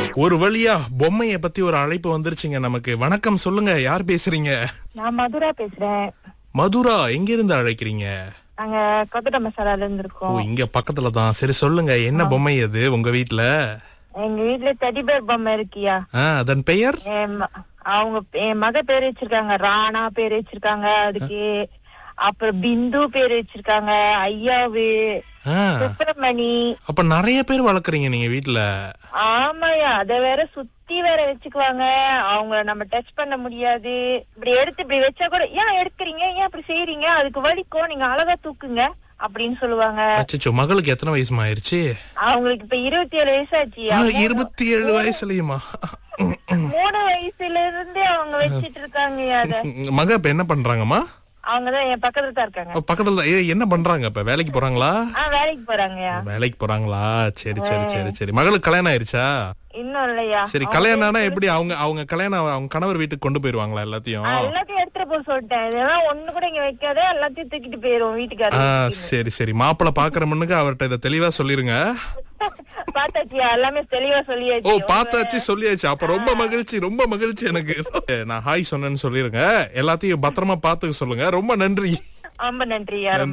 ஒரு வழியா பொம்மைய பத்தி ஒரு அழைப்பு வந்துருச்சுங்க நமக்கு வணக்கம் சொல்லுங்க யார் பேசுறீங்க நான் மதுரா பேசுறேன் மதுரா எங்க இருந்து அழைக்கிறீங்க நாங்க கொத்தட மசாலால இருந்து ஓ இருக்கோம் இங்க பக்கத்துல தான் சரி சொல்லுங்க என்ன பொம்மை அது உங்க வீட்ல எங்க வீட்ல டெடிபேர் பொம்மை இருக்கியா ஆ, அதன் பெயர் என் ம- அவங்க என் மக பேர் வச்சிருக்காங்க ராணா பேர் வச்சிருக்காங்க அதுக்கு அப்புறம் பிந்து பேர் வச்சிருக்காங்க ஐயாவு ஆ, சுப்பிரமணி அப்ப நிறைய பேர் வளர்க்குறீங்க நீங்க வீட்ல ஆமாயா அத வேற சுத்தி வேற வச்சுக்குவாங்க அவங்கள நம்ம டச் பண்ண முடியாது இப்படி எடுத்து இப்படி வச்சா கூட ஏன் எடுக்கிறீங்க ஏன் இப்படி செய்யறீங்க அதுக்கு வலிக்கும் நீங்க அழகா தூக்குங்க அப்படின்னு சொல்லுவாங்க அச்சச்சோ மகளுக்கு எத்தனை வயசுமா ஆயிருச்சு அவங்களுக்கு இப்ப இருபத்தி ஏழு வயசாச்சு ஆ, இருபத்தி ஏழு வயசுலயுமா மூணு வயசுல இருந்தே அவங்க வச்சிட்டு இருக்காங்க அத மக இப்ப என்ன பண்றாங்கம்மா அவங்கதான் என் பக்கத்துல தான் இருக்காங்க அப்ப பக்கத்துல தான். ஏ, என்ன பண்றாங்க இப்ப வேலைக்கு போறாங்களா ஆஹ் வேலைக்கு போறாங்கயா வேலைக்கு போறாங்களா சரி சரி சரி சரி மகளுக்கு கல்யாணம் ஆயிருச்சா இன்னும் இல்லையா சரி கல்யாணம்னா எப்படி அவங்க அவங்க கல்யாணம் அவங்க கணவர் வீட்டுக்கு கொண்டு போயிருவாங்களா எல்லாத்தையும் ஆஹ் எல்லாத்தையும் எடுத்துட்டு போக சொல்லிட்டேன் இதெல்லாம் ஒண்ணு கூட இங்க வைக்காத எல்லாத்தையும் தூக்கிட்டு போயிரும் ஆ வீட்டுக்காரர் சரி சரி மாப்பிள்ள பாக்குற முன்னுக்கு அவர்ட்ட இதை தெளிவா சொல்லிருங்க பாத்தாச்சியா எல்லாமே தெளிவா ஓ சொல்லியாச்சு பார்த்தாச்சு சொல்லியாச்சு அப்ப ரொம்ப மகிழ்ச்சி ரொம்ப மகிழ்ச்சி எனக்கு நான் ஹாய் சொன்னேன்னு சொல்லிருங்க எல்லாத்தையும் பத்திரமா பாத்துக்க சொல்லுங்க ரொம்ப நன்றி ரொம்ப நன்றி யாரும்